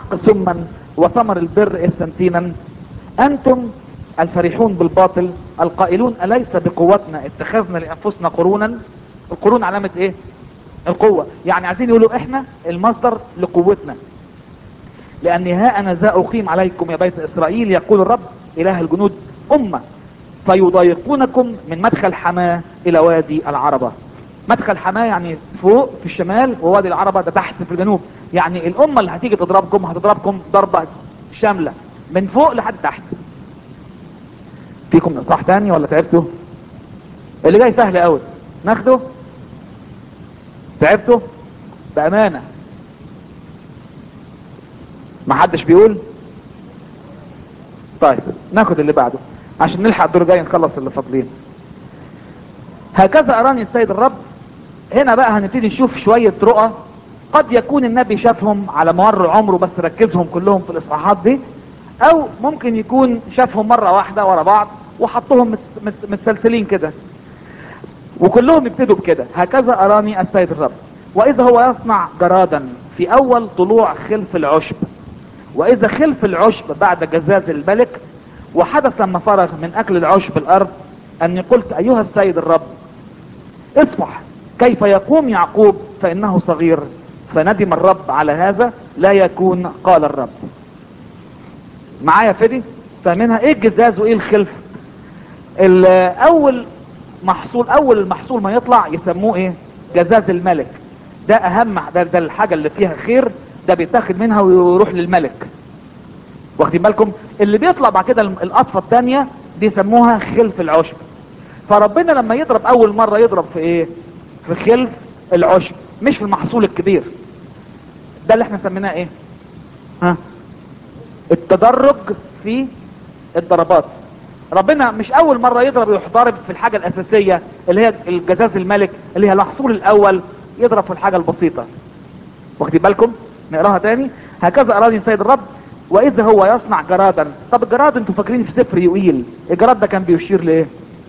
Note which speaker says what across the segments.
Speaker 1: الحق سما وثمر البر إفسنتينا أنتم الفرحون بالباطل القائلون أليس بقوتنا اتخذنا لأنفسنا قرونا القرون علامة ايه القوة يعني عايزين يقولوا احنا المصدر لقوتنا لأني ها أنا ذا أقيم عليكم يا بيت إسرائيل يقول الرب إله الجنود أمة فيضايقونكم من مدخل حماه إلى وادي العربة مدخل حماه يعني فوق في الشمال ووادي العربة ده تحت في الجنوب يعني الأمة اللي هتيجي تضربكم هتضربكم ضربة شاملة من فوق لحد تحت فيكم اصلاح تاني ولا تعبتوا اللي جاي سهل قوي ناخده تعبتوا بأمانة ما حدش بيقول طيب ناخد اللي بعده عشان نلحق الدور الجاي نخلص اللي فاضلين هكذا اراني السيد الرب هنا بقى هنبتدي نشوف شوية رؤى قد يكون النبي شافهم على مر عمره بس ركزهم كلهم في الاصحاحات دي او ممكن يكون شافهم مرة واحدة ورا بعض وحطهم مت- مت- متسلسلين كده وكلهم يبتدوا بكده هكذا اراني السيد الرب واذا هو يصنع جرادا في اول طلوع خلف العشب واذا خلف العشب بعد جزاز الملك وحدث لما فرغ من اكل العشب الارض اني قلت ايها السيد الرب اصفح كيف يقوم يعقوب فانه صغير فندم الرب على هذا لا يكون قال الرب معايا فدي فاهمينها ايه الجزاز وايه الخلف ال- اول محصول اول المحصول ما يطلع يسموه ايه جزاز الملك ده اهم ده, ده الحاجة اللي فيها خير ده بيتاخد منها ويروح للملك واخدين بالكم اللي بيطلع بعد كده الم- القطفة التانية بيسموها خلف العشب فربنا لما يضرب اول مرة يضرب في ايه في خلف العشب مش في المحصول الكبير ده اللي احنا سميناه ايه ها التدرج في الضربات ربنا مش اول مرة يضرب يروح ضارب في الحاجة الاساسية اللي هي الجزاز الملك اللي هي المحصول الاول يضرب في الحاجة البسيطة واخدين بالكم نقراها تاني هكذا اراني سيد الرب واذا هو يصنع جرادا طب الجراد انتوا فاكرين في سفر يوئيل الجراد ده كان بيشير لايه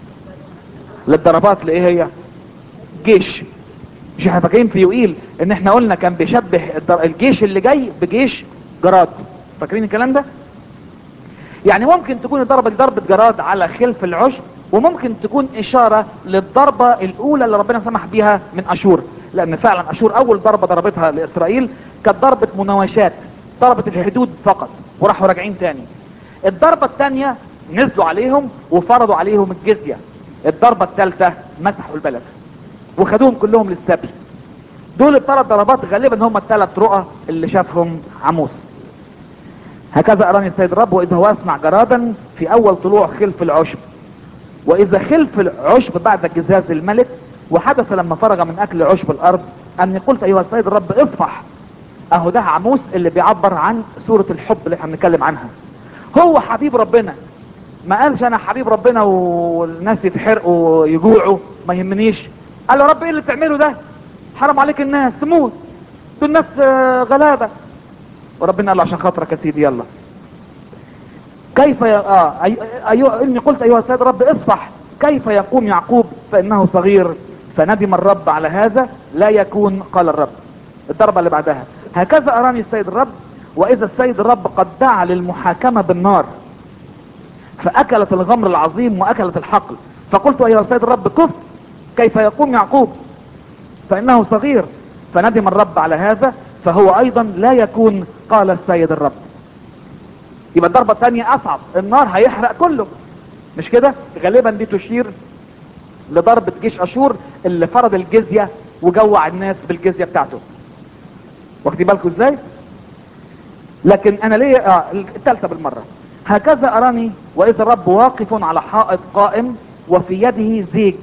Speaker 1: للضربات لايه هي جيش مش احنا فاكرين في يوئيل ان احنا قلنا كان بيشبه الضر- الجيش اللي جاي بجيش جراد فاكرين الكلام ده يعني ممكن تكون الضربة دي ضربة جراد على خلف العشب وممكن تكون اشارة للضربة الاولى اللي ربنا سمح بيها من اشور لان فعلا اشور اول ضربة ضربتها لاسرائيل كانت ضربة مناوشات ضربة الحدود فقط وراحوا راجعين تاني الضربة الثانية نزلوا عليهم وفرضوا عليهم الجزية الضربة الثالثة مسحوا البلد وخدوهم كلهم للسبي دول الثلاث ضربات غالبا هم الثلاث رؤى اللي شافهم عموس هكذا اراني السيد الرب واذا هو يصنع جرادا في اول طلوع خلف العشب واذا خلف العشب بعد جزاز الملك وحدث لما فرغ من اكل عشب الارض اني قلت ايها السيد الرب اصفح اهو ده عموس اللي بيعبر عن سورة الحب اللي احنا بنتكلم عنها هو حبيب ربنا ما قالش انا حبيب ربنا والناس يتحرقوا ويجوعوا ما يهمنيش قال له رب ايه اللي بتعمله ده حرام عليك الناس تموت دول ناس آه، غلابة وربنا قال له عشان خاطرك يا سيدي يلا كيف ي... آه أي... أيوة... اني قلت ايها السيد رب اصفح كيف يقوم يعقوب فانه صغير فندم الرب على هذا لا يكون قال الرب الضربة اللي بعدها هكذا اراني السيد الرب واذا السيد الرب قد دعا للمحاكمة بالنار فاكلت الغمر العظيم واكلت الحقل فقلت ايها السيد الرب كف كيف يقوم يعقوب فانه صغير فندم الرب على هذا فهو ايضا لا يكون قال السيد الرب يبقى الضربة الثانية اصعب النار هيحرق كله مش كده غالبا دي تشير لضربة جيش اشور اللي فرض الجزية وجوع الناس بالجزية بتاعته واخدين بالكم ازاي لكن انا ليه اه الثالثة بالمرة هكذا اراني واذا الرب واقف على حائط قائم وفي يده زيج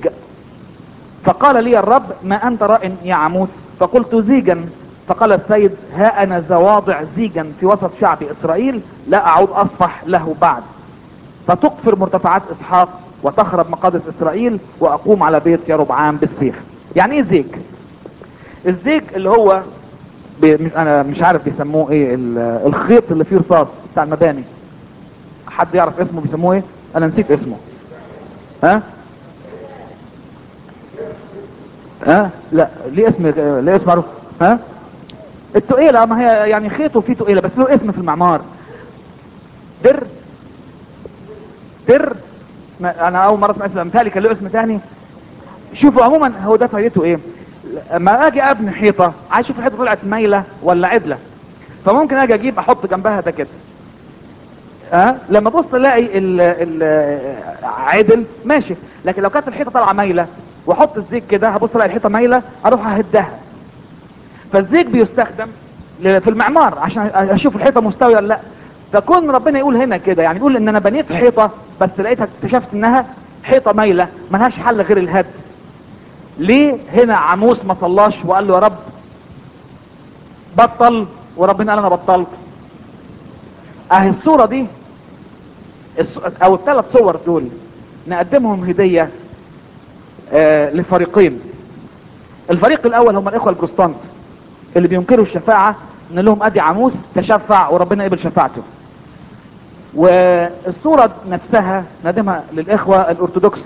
Speaker 1: فقال لي الرب ما انت راء يا عموس فقلت زيجا فقال السيد ها انا ذا واضع زيجا في وسط شعب اسرائيل لا اعود اصفح له بعد فتقفر مرتفعات اسحاق وتخرب مقادس اسرائيل واقوم على بيت يربعام بالسيف يعني ايه زيج الزيج اللي هو بي مش انا مش عارف بيسموه ايه ال- الخيط اللي فيه رصاص بتاع المباني حد يعرف اسمه بيسموه ايه انا نسيت اسمه ها ها لا ليه اسم ليه اسم معروف ها التقيلة ما هي يعني خيط وفيه تقيلة بس له اسم في المعمار در در ما انا اول مرة اسمع اسم مثالي كان له اسم تاني شوفوا عموما هو ده فايدته ايه لما اجي ابني حيطة عايز اشوف الحيطة طلعت مايلة ولا عدلة فممكن اجي اجيب احط جنبها ده كده أه؟ لما ابص الاقي ال ال عدل ماشي لكن لو كانت الحيطه طالعه مايله واحط الزيت كده هبص الاقي الحيطه مايله اروح اهدها فالزيت بيستخدم ل- في المعمار عشان اشوف الحيطه مستويه ولا لا فكون ربنا يقول هنا كده يعني يقول ان انا بنيت حيطه بس لقيتها اكتشفت انها حيطه مايله ملهاش حل غير الهد ليه هنا عموس ما صلاش وقال له يا رب بطل وربنا قال انا بطلت اهي الصورة دي الص- او الثلاث صور دول نقدمهم هدية آه لفريقين الفريق الاول هم الاخوة البروستانت اللي بينكروا الشفاعة ان لهم ادي عموس تشفع وربنا يقبل شفاعته والصورة نفسها نقدمها للاخوة الارثوذكس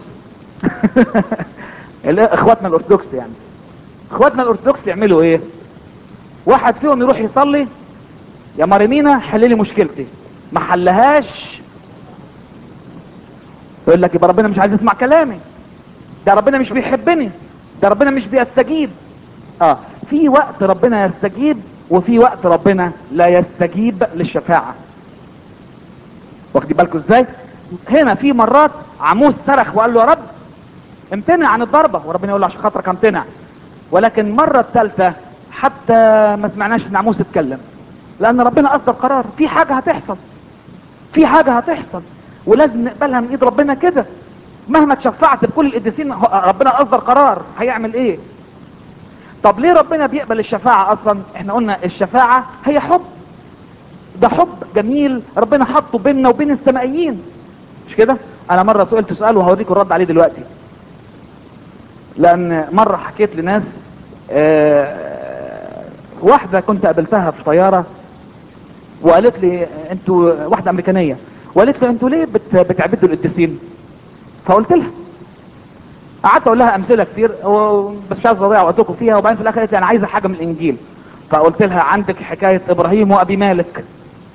Speaker 1: الإ- اخواتنا الارثوذكس يعني اخواتنا الارثوذكس يعملوا ايه واحد فيهم يروح يصلي يا مريمينا حل لي مشكلتي ما حلهاش يقول لك يبقى ربنا مش عايز يسمع كلامي ده ربنا مش بيحبني ده ربنا مش بيستجيب اه في وقت ربنا يستجيب وفي وقت ربنا لا يستجيب للشفاعة واخدين بالكم ازاي هنا في مرات عموس صرخ وقال له يا رب امتنع عن الضربة وربنا يقول له عشان خاطرك امتنع ولكن المرة الثالثة حتى ما سمعناش ان عموس اتكلم لان ربنا اصدر قرار في حاجة هتحصل في حاجة هتحصل ولازم نقبلها من ايد ربنا كده مهما تشفعت بكل القديسين هو- ربنا اصدر قرار هيعمل ايه طب ليه ربنا بيقبل الشفاعة اصلا احنا قلنا الشفاعة هي حب ده حب جميل ربنا حطه بيننا وبين السمائيين مش كده انا مرة سئلت سؤال وهوريكم الرد عليه دلوقتي لان مرة حكيت لناس آه، واحدة كنت قابلتها في طيارة وقالت لي انتوا واحدة امريكانية وقالت لي انتوا ليه بت- بتعبدوا القديسين فقلت لها قعدت اقول لها امثله كتير و- بس مش عايز اضيع وقتكم فيها وبعدين في الاخر قالت لي انا عايزه حاجه من الانجيل فقلت لها عندك حكايه ابراهيم وابي مالك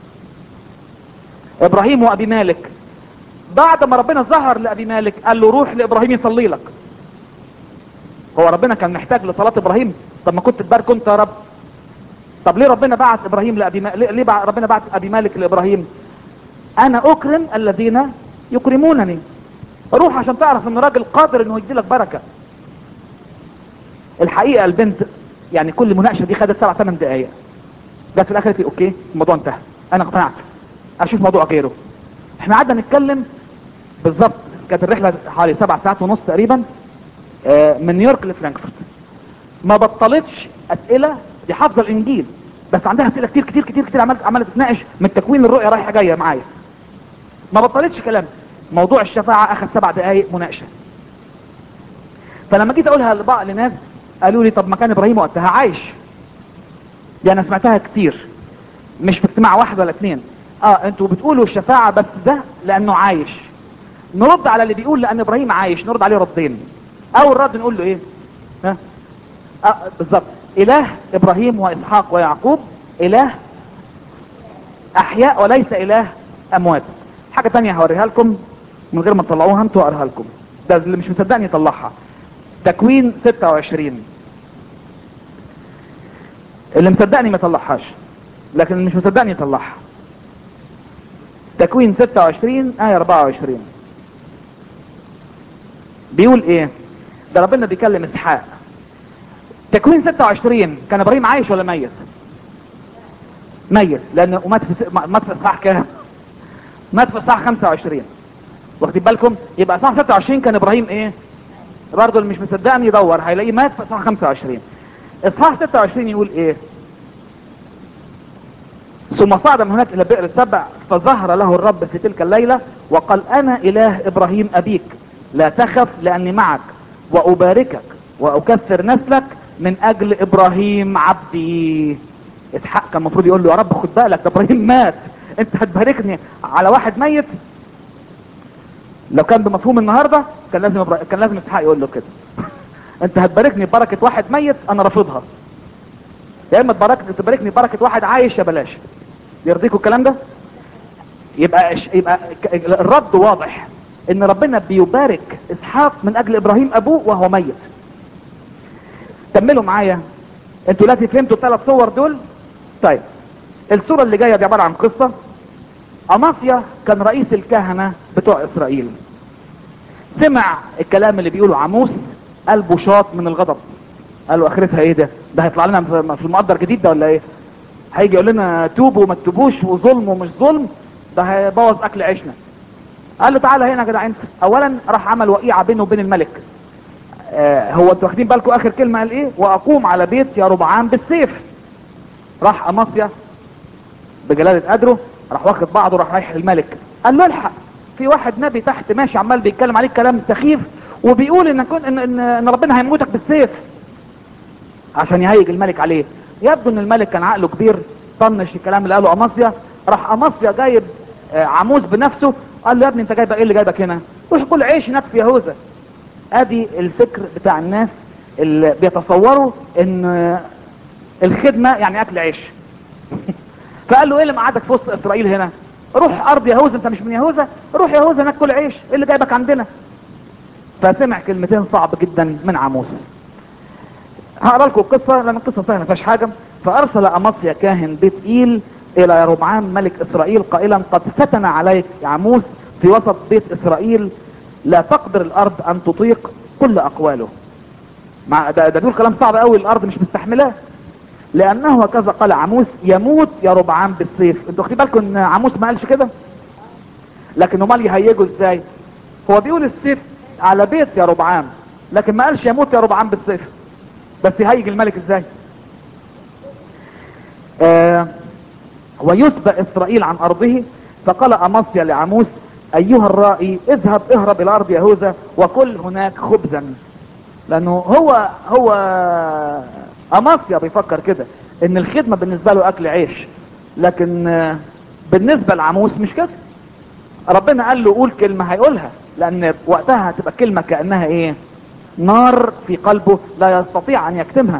Speaker 1: ابراهيم وابي مالك بعد ما ربنا ظهر لابي مالك قال له روح لابراهيم يصلي لك هو ربنا كان محتاج لصلاه ابراهيم طب ما كنت تبارك انت يا رب طب ليه ربنا بعت ابراهيم لابي مالك ليه ليه بع- ربنا بعت ابي مالك لابراهيم انا اكرم الذين يكرمونني روح عشان تعرف ان راجل قادر انه يدي لك بركه الحقيقه البنت يعني كل مناقشه دي خدت سبع ثمان دقائق بس في الاخر قالت لي اوكي الموضوع انتهى انا اقتنعت اشوف موضوع غيره احنا قعدنا نتكلم بالظبط كانت الرحله حوالي سبع ساعات ونص تقريبا آه، من نيويورك لفرانكفورت ما بطلتش اسئله دي حافظه الانجيل بس عندها اسئله كتير كتير كتير كتير عماله عماله تتناقش من تكوين الرؤيه رايحه جايه معايا ما بطلتش كلام موضوع الشفاعه اخذ سبع دقائق مناقشه فلما جيت اقولها لبعض لناس قالوا لي طب ما كان ابراهيم وقتها عايش دي انا سمعتها كتير مش في اجتماع واحد ولا اتنين اه انتوا بتقولوا الشفاعه بس ده لانه عايش نرد على اللي بيقول لان ابراهيم عايش نرد عليه ردين اول رد نقول له ايه ها آه بالظبط اله ابراهيم واسحاق ويعقوب اله احياء وليس اله اموات حاجة تانية هوريها لكم من غير ما تطلعوها انتوا اقراها لكم ده اللي مش مصدقني يطلعها تكوين 26 اللي مصدقني ما يطلعهاش لكن اللي مش مصدقني يطلعها تكوين 26 آية 24 بيقول ايه ده ربنا بيكلم اسحاق تكوين 26 كان ابراهيم عايش ولا ميت ميت لانه مات في س- مات في اصحاح كام مات في اصحاح 25 واخدين بالكم يبقى اصحاح 26 كان ابراهيم ايه برضه اللي مش مصدقني يدور هيلاقيه مات في اصحاح 25 اصحاح 26 يقول ايه ثم صعد من هناك الى بئر السبع فظهر له الرب في تلك الليلة وقال انا اله ابراهيم ابيك لا تخف لاني معك واباركك واكثر نسلك من اجل ابراهيم عبدي اسحاق كان المفروض يقول له يا رب خد بالك ده ابراهيم مات انت هتباركني على واحد ميت لو كان بمفهوم النهارده كان لازم إبرا... كان لازم اسحاق يقول له كده انت هتباركني ببركه واحد ميت انا رافضها يا اما تباركني تباركني بركه واحد عايش يا بلاش يرضيكوا الكلام ده يبقى يبقى الرد واضح ان ربنا بيبارك اسحاق من اجل ابراهيم ابوه وهو ميت كملوا معايا انتوا دلوقتي فهمتوا الثلاث صور دول طيب الصورة اللي جاية دي عبارة عن قصة أمافيا كان رئيس الكهنة بتوع إسرائيل سمع الكلام اللي بيقوله عموس قلبه شاط من الغضب قال له اخرتها ايه ده ده هيطلع لنا في المقدر جديد ده ولا ايه هيجي يقول لنا توبوا وما تتوبوش وظلم ومش ظلم ده هيبوظ اكل عيشنا قال له تعالى هنا يا جدع انت اولا راح عمل وقيعه بينه وبين الملك آه هو انتوا واخدين بالكم اخر كلمه قال ايه واقوم على بيت يا ربعان بالسيف راح اماصيا بجلاله قدره راح واخد بعضه راح رايح الملك قال له الحق في واحد نبي تحت ماشي عمال بيتكلم عليك كلام سخيف وبيقول ان كن ان, إن, إن ربنا هيموتك بالسيف عشان يهيج الملك عليه يبدو ان الملك كان عقله كبير طنش الكلام اللي قاله اماصيا راح اماصيا جايب آه عموس بنفسه قال له يا ابني انت جايب ايه اللي جايبك هنا روح كل عيش هناك في يهوذا ادي الفكر بتاع الناس اللي بيتصوروا ان آه الخدمة يعني اكل عيش فقال له ايه اللي مقعدك في وسط اسرائيل هنا روح ارض يهوذا انت مش من يهوذا روح يهوذا هناك كل عيش ايه اللي جايبك عندنا فسمع كلمتين صعب جدا من عموس هقرا لكم القصه لان القصه سهله ما فيهاش حاجه فارسل امصيا كاهن بيت ايل الى يربعام ملك اسرائيل قائلا قد فتن عليك يا عموس في وسط بيت اسرائيل لا تقدر الارض ان تطيق كل اقواله مع ده, ده بيقول كلام صعب قوي الارض مش مستحملاه لانه هكذا قال عموس يموت يا ربعام بالسيف انتوا واخدين بالكم ان عموس ما قالش كده لكن امال يهيجوا ازاي هو بيقول السيف على بيت يا ربعام لكن ما قالش يموت يا ربعام بالسيف بس يهيج الملك ازاي آه ويسبى اسرائيل عن ارضه فقال امصيا لعموس ايها الرائي اذهب اهرب الى ارض يهوذا وكل هناك خبزا لانه هو هو امصيا بيفكر كده ان الخدمة بالنسبة له اكل عيش لكن آه بالنسبة لعموس مش كده ربنا قال له قول كلمة هيقولها لان وقتها هتبقى كلمة كأنها ايه نار في قلبه لا يستطيع ان يكتمها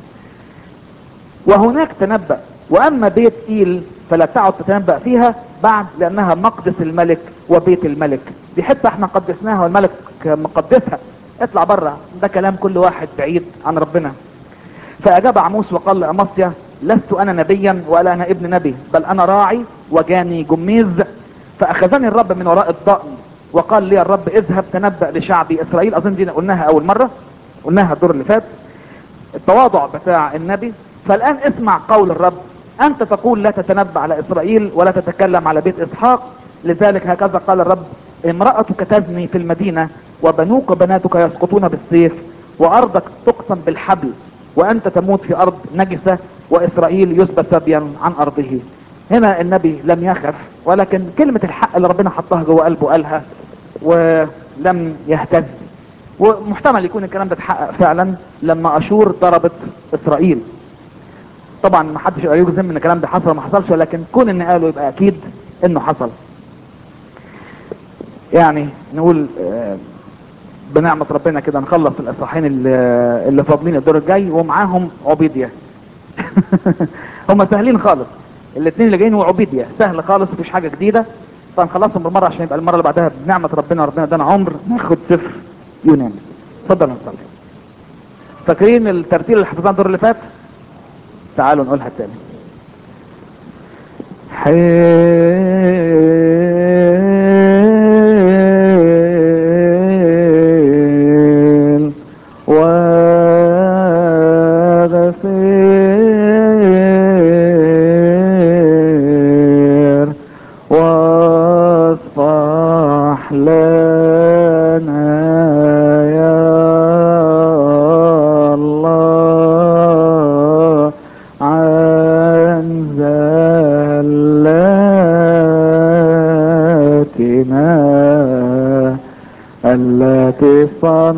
Speaker 1: وهناك تنبأ واما بيت ايل فلا تعد تتنبأ فيها بعد لانها مقدس الملك وبيت الملك دي حتة احنا قدسناها والملك مقدسها اطلع بره ده كلام كل واحد بعيد عن ربنا فاجاب عموس وقال لامصيا لست انا نبيا ولا انا ابن نبي بل انا راعي وجاني جميز فاخذني الرب من وراء الضأن وقال لي الرب اذهب تنبأ لشعبي اسرائيل اظن دي قلناها اول مرة قلناها الدور اللي فات التواضع بتاع النبي فالان اسمع قول الرب انت تقول لا تتنبأ على اسرائيل ولا تتكلم على بيت اسحاق لذلك هكذا قال الرب امرأتك تزني في المدينة وبنوك وبناتك يسقطون بالسيف وارضك تقسم بالحبل وانت تموت في ارض نجسة واسرائيل يسبى سبيا عن ارضه هنا النبي لم يخف ولكن كلمة الحق اللي ربنا حطها جوه قلبه قالها ولم يهتز ومحتمل يكون الكلام ده اتحقق فعلا لما اشور ضربت اسرائيل طبعا ما حدش يقدر يجزم ان الكلام ده حصل ما حصلش ولكن كون ان قاله يبقى اكيد انه حصل يعني نقول آه بنعمة ربنا كده نخلص الاصحاحين اللي, اللي فاضلين الدور الجاي ومعاهم عبيدية هم سهلين خالص الاثنين اللي جايين وعبيدية سهل خالص مفيش حاجة جديدة فنخلصهم بالمرة عشان يبقى المرة اللي بعدها بنعمة ربنا ربنا ادانا عمر ناخد صفر يونان اتفضل نصلي فاكرين الترتيل اللي حفظناه الدور اللي فات تعالوا نقولها تاني حين وغفير واصفح لنا يا الله عن زلاتنا التي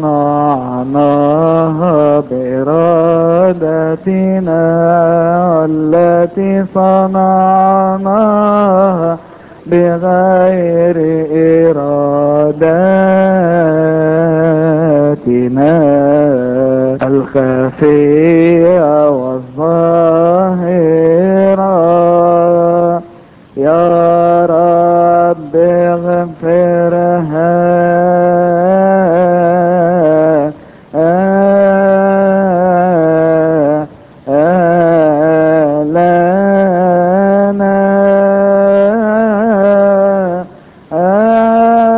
Speaker 1: صنعناها بإرادتنا التي صنعناها بغير إرادتنا الخفية والظاهرة يا رب اغفرها لنا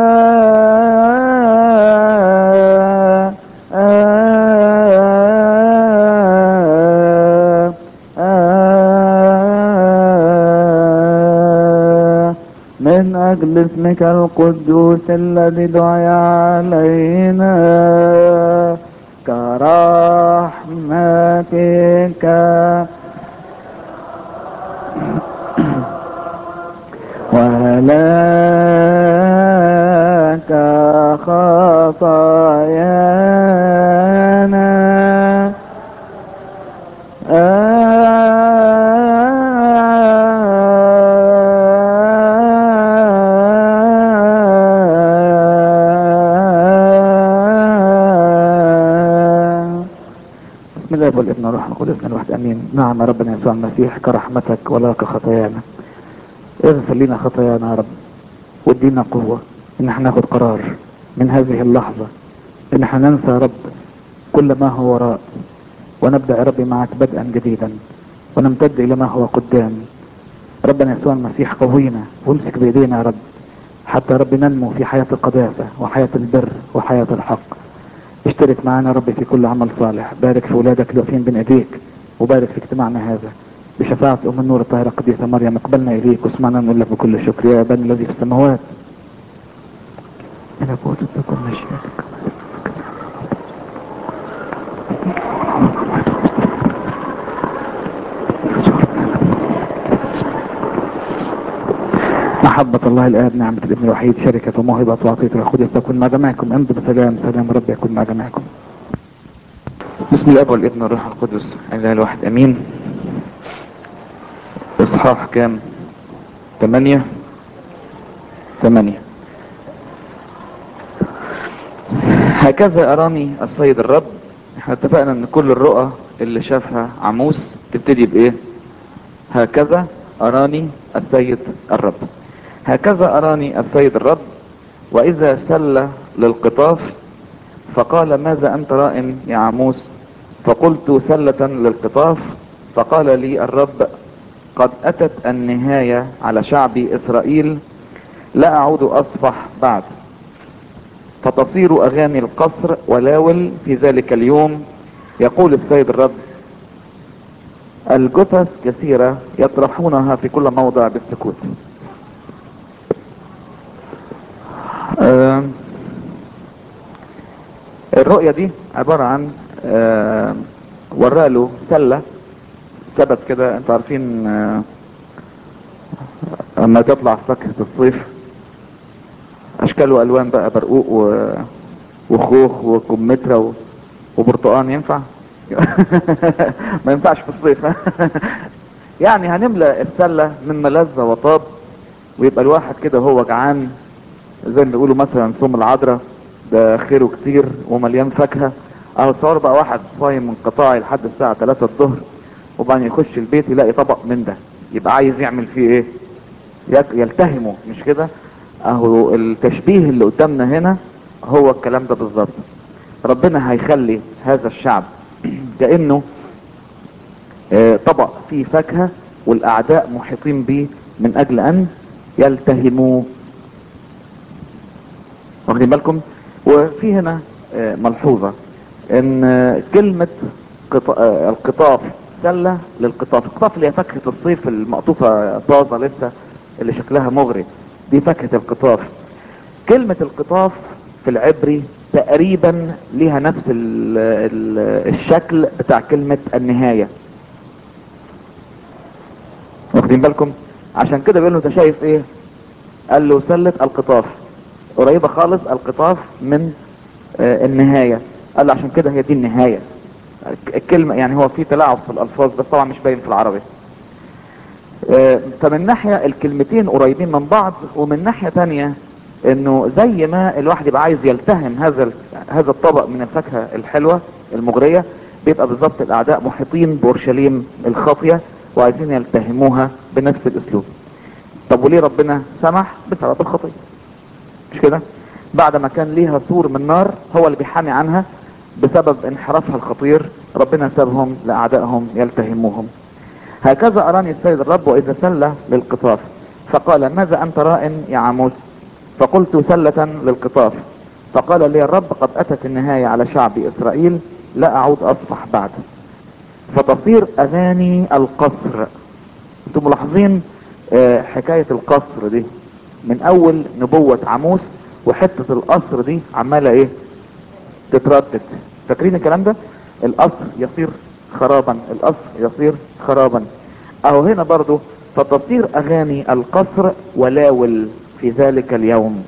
Speaker 1: من أجل اسمك القدوس الذي دعي علينا كرحمتك ولك خطايانا بسم الله والابن والروح القدس الواحد امين نعم يا ربنا يسوع المسيح كرحمتك ولا كخطايانا اغفر لنا خطايانا يا رب وادينا قوة ان احنا ناخد قرار من هذه اللحظة ان احنا ننسى يا رب كل ما هو وراء ونبدأ يا رب معك بدءا جديدا ونمتد الى ما هو قدام ربنا يسوع المسيح قوينا وامسك بايدينا يا رب حتى يا رب ننمو في حياة القداسة وحياة البر وحياة الحق اشترك معنا يا رب في كل عمل صالح بارك في ولادك اللي واقفين بين ايديك وبارك في اجتماعنا هذا بشفاعة ام النور الطاهرة القديسة مريم اقبلنا اليك واسمعنا نقول لك بكل شكر يا ابن الذي في السماوات ملكوت تكن مشيئتك محبة الله الآب نعمة الابن الوحيد شركة وموهبة وعطية القدس تكون مع جميعكم امضوا بسلام سلام رب يكون مع جميعكم بسم الاب والابن والروح القدس الاله الواحد امين اصحاح كام ثمانية ثمانية هكذا اراني السيد الرب احنا اتفقنا ان كل الرؤى اللي شافها عموس تبتدي بايه هكذا اراني السيد الرب هكذا اراني السيد الرب واذا سل للقطاف فقال ماذا انت رائم يا عموس فقلت سلة للقطاف فقال لي الرب قد اتت النهاية على شعب اسرائيل لا اعود اصفح بعد فتصير اغاني القصر ولاول في ذلك اليوم يقول السيد الرب الجثث كثيرة يطرحونها في كل موضع بالسكوت آه الرؤية دي عبارة عن آه ورى له سلة ثبت كده انتوا عارفين آه اما تطلع فاكهة الصيف اشكال والوان بقى برقوق و... وخوخ وكمثرى و... وبرتقان ينفع ما ينفعش في الصيف يعني هنملى السلة من ملذة وطاب ويبقى الواحد كده هو جعان زي ما بيقولوا مثلا صوم العذراء ده خيره كتير ومليان فاكهة اهو تصور بقى واحد صايم من قطاعي لحد الساعة 3 الظهر وبعدين يخش البيت يلاقي طبق من ده يبقى عايز يعمل فيه ايه يلتهمه مش كده اهو التشبيه اللي قدامنا هنا هو الكلام ده بالظبط ربنا هيخلي هذا الشعب كأنه اه طبق فيه فاكهة والاعداء محيطين به من اجل ان يلتهموه واخدين بالكم وفي هنا اه ملحوظة ان كلمة القطاف سلة للقطاف القطاف اللي هي فاكهة الصيف المقطوفة طازة لسه اللي شكلها مغري دي فاكهة القطاف كلمة القطاف في العبري تقريبا ليها نفس ال ال الشكل بتاع كلمة النهاية واخدين بالكم عشان كده بيقول له انت شايف ايه قال له سلة القطاف قريبة خالص القطاف من آه النهاية قال له عشان كده هي دي النهاية الكلمة يعني هو في تلاعب في الالفاظ بس طبعا مش باين في العربي آه فمن ناحية الكلمتين قريبين من بعض ومن ناحية تانية انه زي ما الواحد يبقى عايز يلتهم هذا هذا الطبق من الفاكهة الحلوة المغرية بيبقى بالظبط الاعداء محيطين باورشليم الخاطيه وعايزين يلتهموها بنفس الاسلوب طب وليه ربنا سمح بسبب الخطيه مش كده بعد ما كان ليها سور من نار هو اللي بيحامي عنها بسبب انحرافها الخطير ربنا سابهم لاعدائهم يلتهموهم هكذا اراني السيد الرب واذا سله للقطاف فقال ماذا انت راء يا عاموس فقلت سلة للقطاف فقال لي الرب قد اتت النهاية على شعب اسرائيل لا اعود اصفح بعد فتصير اغاني القصر انتم ملاحظين آه، حكاية القصر دي من اول نبوة عاموس وحتة القصر دي عمالة ايه تتردد فاكرين الكلام ده القصر يصير خرابا القصر يصير خرابا اهو هنا برضو فتصير اغاني القصر ولاول في ذلك اليوم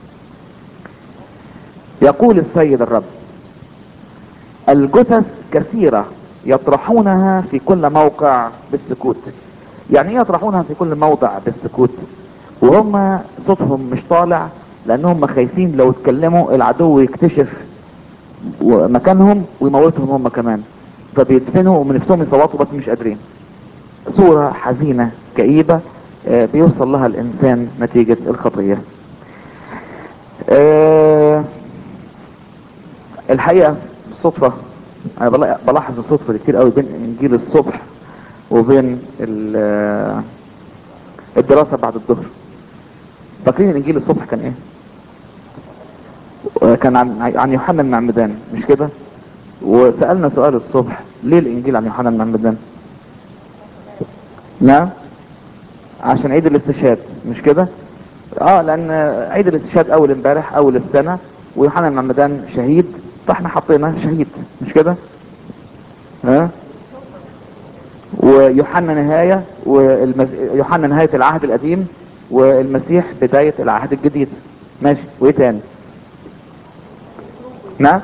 Speaker 1: يقول السيد الرب الجثث كثيرة يطرحونها في كل موقع بالسكوت يعني ايه يطرحونها في كل موضع بالسكوت وهم صوتهم مش طالع لانهم خايفين لو اتكلموا العدو يكتشف مكانهم ويموتهم هم كمان فبيدفنوا ومن نفسهم يصوتوا بس مش قادرين صورة حزينة كئيبة آه، بيوصل لها الانسان نتيجة الخطية آه، الحقيقة الصدفة انا بلا- بلاحظ الصدفة دي كتير قوي بين انجيل الصبح وبين ال- آه، الدراسة بعد الظهر فاكرين انجيل الصبح كان ايه آه، كان عن عن يوحنا المعمدان مش كده وسألنا سؤال الصبح ليه الانجيل عن يوحنا المعمدان نعم عشان عيد الاستشهاد مش كده اه لان عيد الاستشهاد اول امبارح اول السنة ويوحنا المعمدان شهيد فاحنا حطينا شهيد مش كده ها ويوحنا نهاية والمس... يوحنا نهاية العهد القديم والمسيح بداية العهد الجديد ماشي وايه تاني نعم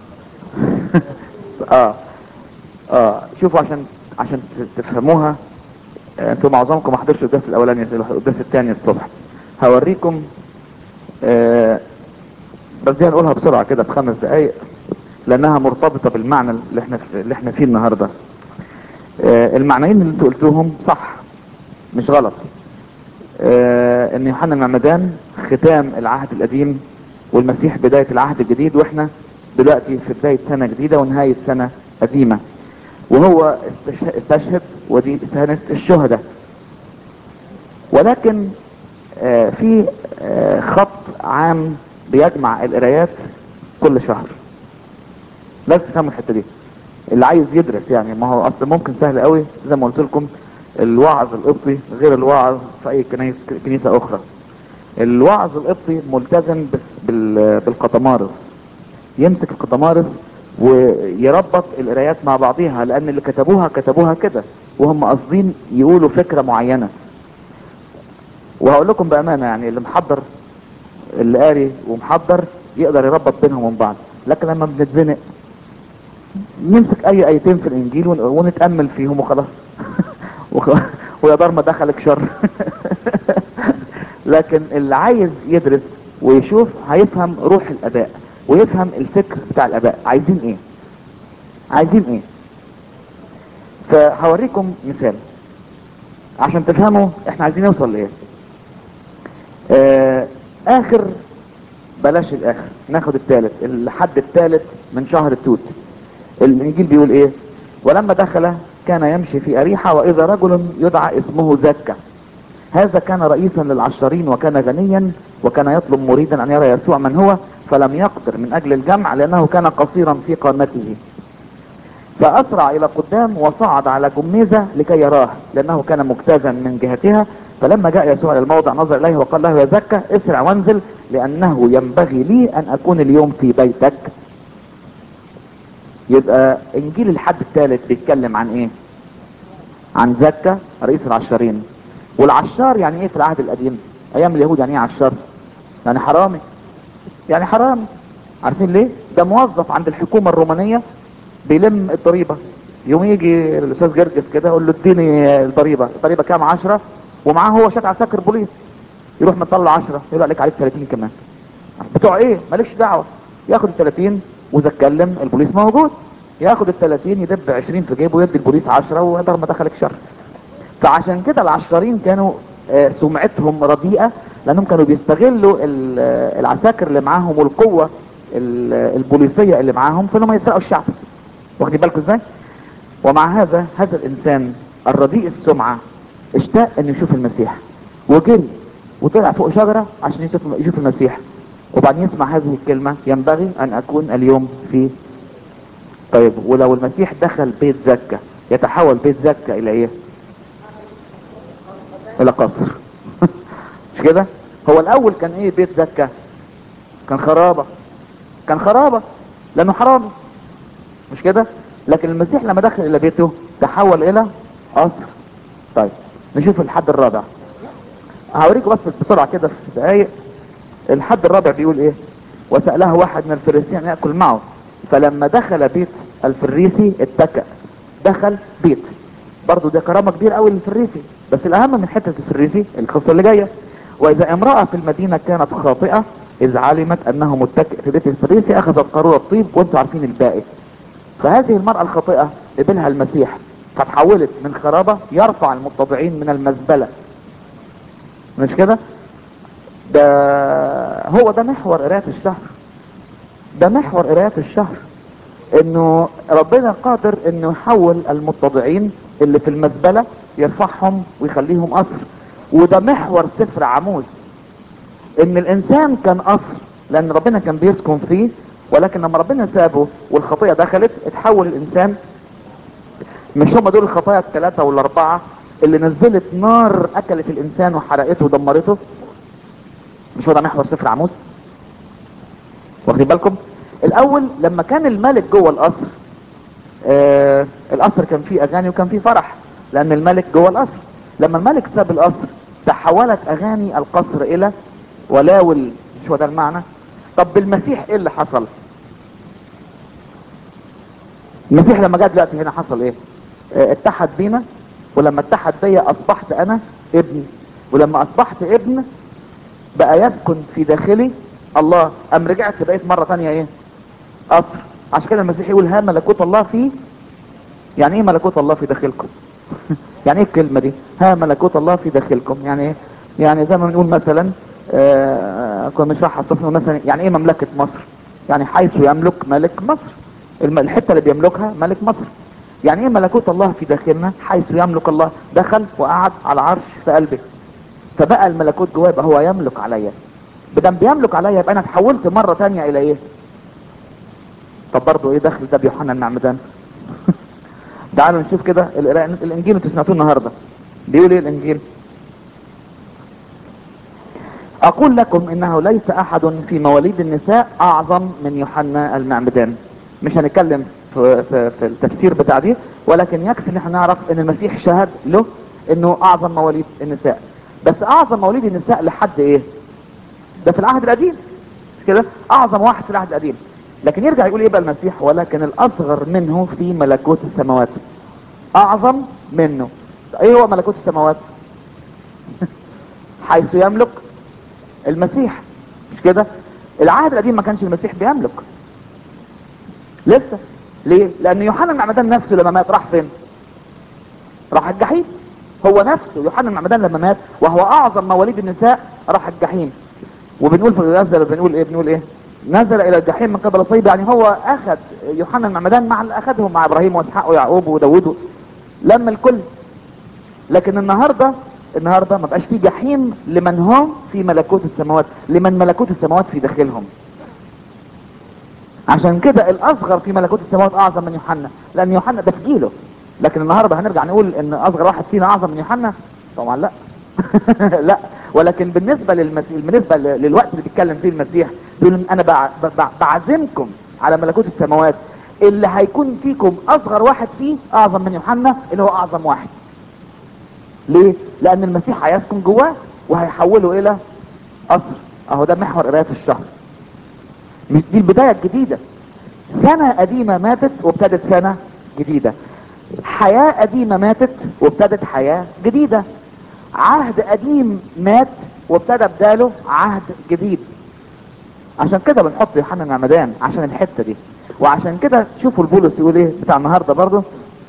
Speaker 1: اه اه شوفوا عشان عشان ت- تفهموها آه، انتوا معظمكم ما حضرش الدرس الاولاني الدرس الثاني الصبح هوريكم آه بس دي هنقولها بسرعه كده في خمس دقائق لانها مرتبطه بالمعنى اللي احنا اللي احنا فيه النهارده آه المعنيين اللي انتوا قلتوهم صح مش غلط آه ان يوحنا المعمدان ختام العهد القديم والمسيح بدايه العهد الجديد واحنا دلوقتي في بدايه سنه جديده ونهايه سنه قديمه وهو استش- استشهد ودي سنة الشهداء ولكن آه، في آه، خط عام بيجمع القرايات كل شهر لازم تفهموا الحته دي اللي عايز يدرس يعني ما هو اصل ممكن سهل قوي زي ما قلت لكم الوعظ القبطي غير الوعظ في اي كنيس كنيسه اخرى الوعظ القبطي ملتزم بس- بال- بالقطمارس يمسك القطمارس ويربط القرايات مع بعضيها لان اللي كتبوها كتبوها كده وهم قاصدين يقولوا فكره معينه وهقول لكم بامانه يعني اللي محضر اللي قاري ومحضر يقدر يربط بينهم وبين بعض لكن لما بنتزنق نمسك اي ايتين في الانجيل ون- ونتامل فيهم وخلاص وخ- ويا دار ما دخلك شر لكن اللي عايز يدرس ويشوف هيفهم روح الاباء ويفهم الفكر بتاع الاباء عايزين ايه عايزين ايه فهوريكم مثال عشان تفهموا احنا عايزين نوصل لايه آه اخر بلاش الاخر ناخد الثالث الحد الثالث من شهر التوت الانجيل بيقول ايه ولما دخل كان يمشي في اريحة واذا رجل يدعى اسمه زكا هذا كان رئيسا للعشرين وكان غنيا وكان يطلب مريدا ان يرى يسوع من هو فلم يقدر من اجل الجمع لانه كان قصيرا في قامته فاسرع الى قدام وصعد على جميزة لكي يراه لانه كان مجتازا من جهتها فلما جاء يسوع الى الموضع نظر اليه وقال له يا زكا اسرع وانزل لانه ينبغي لي ان اكون اليوم في بيتك يبقى انجيل الحد الثالث بيتكلم عن ايه عن زكا رئيس العشارين والعشار يعني ايه في العهد القديم ايام اليهود يعني ايه عشار يعني حرامي يعني حرامي عارفين ليه ده موظف عند الحكومة الرومانية بيلم الضريبة يوم يجي الاستاذ جرجس كده يقول له اديني الضريبة الضريبة كام عشرة ومعاه هو شات عساكر بوليس يروح مطلع عشرة يقول عليك عليك 30 كمان بتوع ايه مالكش دعوة ياخد ال 30 واذا اتكلم البوليس موجود ياخد ال 30 يدب 20 في جيبه ويدي البوليس 10 ويقدر ما دخلك شر فعشان كده العشرين كانوا آه، سمعتهم رديئة لانهم كانوا بيستغلوا ال- آه، العساكر اللي معاهم والقوة ال- آه، البوليسية اللي معاهم في انهم يسرقوا الشعب واخدين بالكم ازاي ومع هذا هذا الانسان الرديء السمعة اشتاق انه يشوف المسيح وجري وطلع فوق شجرة عشان يشوف يشوف المسيح وبعدين يسمع هذه الكلمة ينبغي ان اكون اليوم في طيب ولو المسيح دخل بيت زكا يتحول بيت زكا الى ايه الى قصر مش كده هو الاول كان ايه بيت زكا كان خرابة كان خرابة لانه حرامي مش كده لكن المسيح لما دخل الى بيته تحول الى قصر طيب نشوف الحد الرابع هوريكم بس بسرعة كده في دقايق الحد الرابع بيقول ايه وسأله واحد من الفريسيين ان يأكل معه فلما دخل بيت الفريسي اتكأ دخل بيت برضو ده كرامة كبيرة قوي للفريسي بس الاهم من حتة الفريسي القصة اللي جاية واذا امرأة في المدينة كانت خاطئة اذ علمت انه متكئ في بيت الفريسي اخذت قارورة طيب وانتم عارفين الباقي فهذه المرأة الخاطئة قبلها المسيح فتحولت من خرابة يرفع المتضعين من المزبلة مش كده ده هو ده محور قراءة الشهر ده محور قراءة الشهر انه ربنا قادر انه يحول المتضعين اللي في المزبلة يرفعهم ويخليهم قصر وده محور سفر عموس ان الانسان كان قصر لان ربنا كان بيسكن فيه ولكن لما ربنا سابه والخطيئة دخلت اتحول الانسان مش هم دول الخطايا الثلاثة والاربعة اللي نزلت نار اكلت الانسان وحرقته ودمرته مش هو ده محور سفر عموس واخدين بالكم الاول لما كان الملك جوه القصر آه القصر كان فيه اغاني وكان فيه فرح لان الملك جوه القصر لما الملك ساب القصر تحولت اغاني القصر الى ولاول مش هو ده المعنى طب بالمسيح ايه اللي حصل المسيح لما جاء دلوقتي هنا حصل ايه اه اتحد بينا ولما اتحد بيا اصبحت انا ابن ولما اصبحت ابن بقى يسكن في داخلي الله ام رجعت بقيت مرة تانية ايه قصر عشان كده المسيح يقول ها ملكوت الله في يعني ايه ملكوت الله في داخلكم يعني ايه الكلمة دي ها ملكوت الله في داخلكم يعني ايه يعني زي ما بنقول مثلا آه كنا بنشرحها الصبح مثلا يعني ايه مملكة مصر يعني حيث يملك ملك مصر الم- الحتة اللي بيملكها ملك مصر يعني ايه ملكوت الله في داخلنا حيث يملك الله دخل وقعد على عرش في قلبك فبقى الملكوت جواه يبقى هو يملك عليا بدم بيملك عليا يبقى انا اتحولت مرة تانية الى ايه طب برضه ايه دخل ده بيوحنا المعمدان تعالوا نشوف كده القراءة- الانجيل انتوا سمعتوه النهارده بيقول ايه الانجيل اقول لكم انه ليس احد في مواليد النساء اعظم من يوحنا المعمدان مش هنتكلم في, في, في التفسير بتاع دي ولكن يكفي ان احنا نعرف ان المسيح شهد له انه اعظم مواليد النساء بس اعظم مواليد النساء لحد ايه ده في العهد القديم مش كده اعظم واحد في العهد القديم لكن يرجع يقول ايه بقى المسيح ولكن الاصغر منه في ملكوت السماوات اعظم منه ايه هو ملكوت السماوات حيث يملك المسيح مش كده العهد القديم ما كانش المسيح بيملك لسه ليه لان يوحنا المعمدان نفسه لما مات راح فين راح الجحيم هو نفسه يوحنا المعمدان لما مات وهو اعظم مواليد النساء راح الجحيم وبنقول في نزل بنقول ايه بنقول ايه نزل الى الجحيم من قبل الصيب يعني هو اخذ يوحنا المعمدان مع اللي اخذهم مع ابراهيم واسحاق ويعقوب وداوود لم الكل لكن النهارده النهارده ما بقاش في جحيم لمن هم في ملكوت السماوات لمن ملكوت السماوات في داخلهم عشان كده الاصغر في ملكوت السماوات اعظم من يوحنا لان يوحنا ده في جيله لكن النهارده هنرجع نقول ان اصغر واحد فينا اعظم من يوحنا طبعا لا لا ولكن بالنسبه للمسيح بالنسبه ل- للوقت اللي بيتكلم فيه المسيح بيقول إن انا بع- بع- بعزمكم على ملكوت السماوات اللي هيكون فيكم اصغر واحد فيه اعظم من يوحنا اللي هو اعظم واحد ليه لان المسيح هيسكن جواه وهيحوله الى قصر اهو ده محور قرايه الشهر مش دي البدايه الجديده سنه قديمه ماتت وابتدت سنه جديده حياه قديمه ماتت وابتدت حياه جديده عهد قديم مات وابتدى بداله عهد جديد عشان كده بنحط يوحنا المعمدان عشان الحته دي وعشان كده شوفوا البولس يقول ايه بتاع النهارده برضه